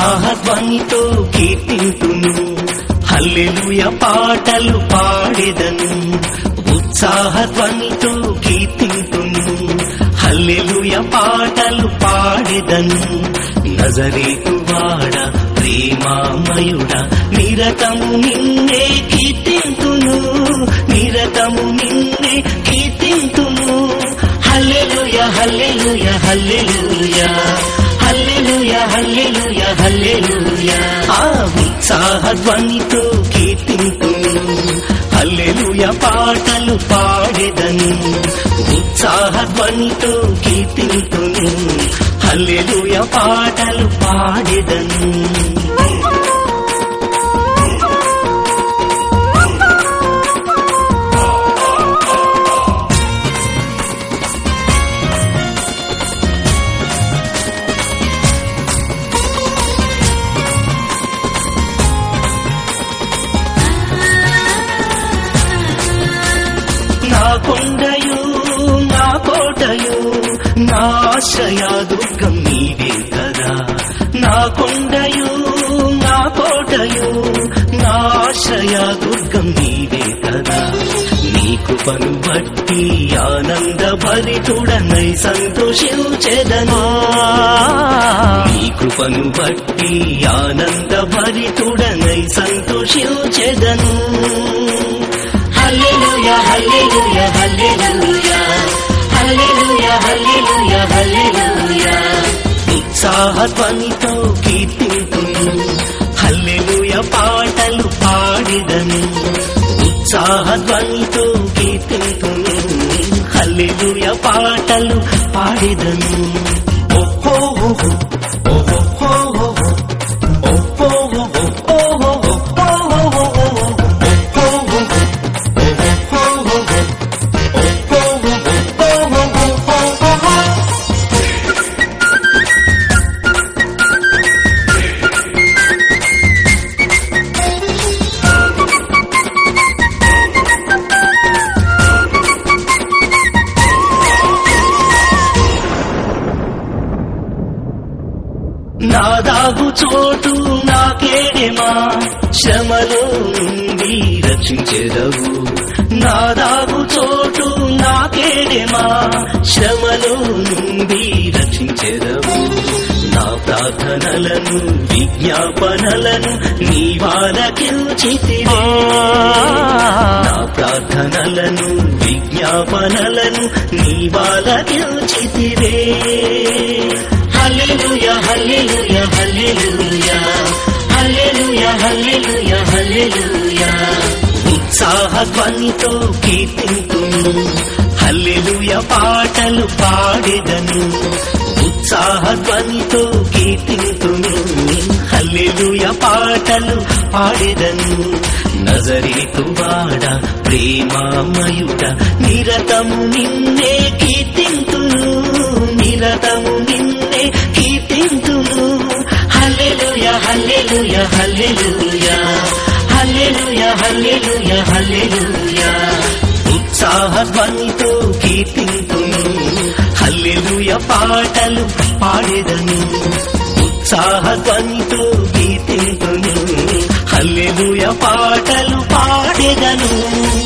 ఉత్సాహ ధ్వనితో కీర్తింతును హల్లెలూయ పాటలు పాడెదను ఉత్సాహ ధ్వనితో కీర్తింతును హల్లెలూయ పాటలు పాడెదను నజరేతు వాడ ప్రేమామయుడ నిరతము నిన్నే కీర్తింతును నిరతము నిన్నే కీర్తింతును హల్లెలూయ హల్లెలూయ హల్లెలూయ హల్లెలూయ హల్లెలూయ హల్లెలూయ ఆ ఉత్సాహ ధ్వనితో కీర్తింతును హల్లెలూయ పాటలు పాడెదను ఉత్సాహ ధ్వనితో కీర్తింతును హల్లెలూయ పాటలు పాడెదను నా కొండయు నా కోటయు నా ఆశ్రయ దుర్గం నీవే కదా నా కొండయు నా కోటయు నా ఆశ్రయ దుర్గం నీవే కదా నీ కృపను బట్టి ఆనంద భరితుడనై సంతోషించెదను నీ కృపను బట్టి ఆనంద భరితుడనై సంతోషించెదను హల్లెలూయా హల్లెలూయా హల్లెలూయా హల్లెలూయా హల్లెలూయా హల్లెలూయా ఉత్సాహ ధ్వనితో కీర్తింతును హల్లెలూయా పాటలు పాడిదను ఉత్సాహ ధ్వనితో కీర్తింతును హల్లెలూయా పాటలు పాడిదను ఓహో ఓహో ఓహో ఓహో ఓహో ఓహో నా దాగు చోటు నాకేడేమా శ్రమలో నుండి రక్షించెదవు నా దాగు చోటు నాకేడేమా శ్రమలో నుండి రక్షించెదవు నా ప్రార్థనలను విజ్ఞాపనలను నీ వాళ్ళకిల్చితివే నా ప్రార్థనలను విజ్ఞాపనలను నీ వాళ్ళకిల్చితివే హల్లెలూయా హల్లెలూయా హల్లెలూయా హల్లెలూయా హల్లెలూయా హల్లెలూయా ఉత్సాహ ధ్వనితో కీర్తింతును హల్లెలూయా పాటలు పాడెదను ఉత్సాహ ధ్వనితో కీర్తింతును హల్లెలూయా పాటలు పాడెదను నజరేతు వాడ ప్రేమామయుడ నిరతము నిన్నే కీర్తింతును నిరతము నిన్నే కీర్తింతును హల్లెలూయా హల్లెలూయా హల్లెలూయా హల్లెలూయా హల్లెలూయా హల్లెలూయా ఉత్సాహ ధ్వనితో కీర్తింతును హల్లెలూయా పాటలు పాడెదను ఉత్సాహ ధ్వనితో కీర్తింతును హల్లెలూయా పాటలు పాడెదను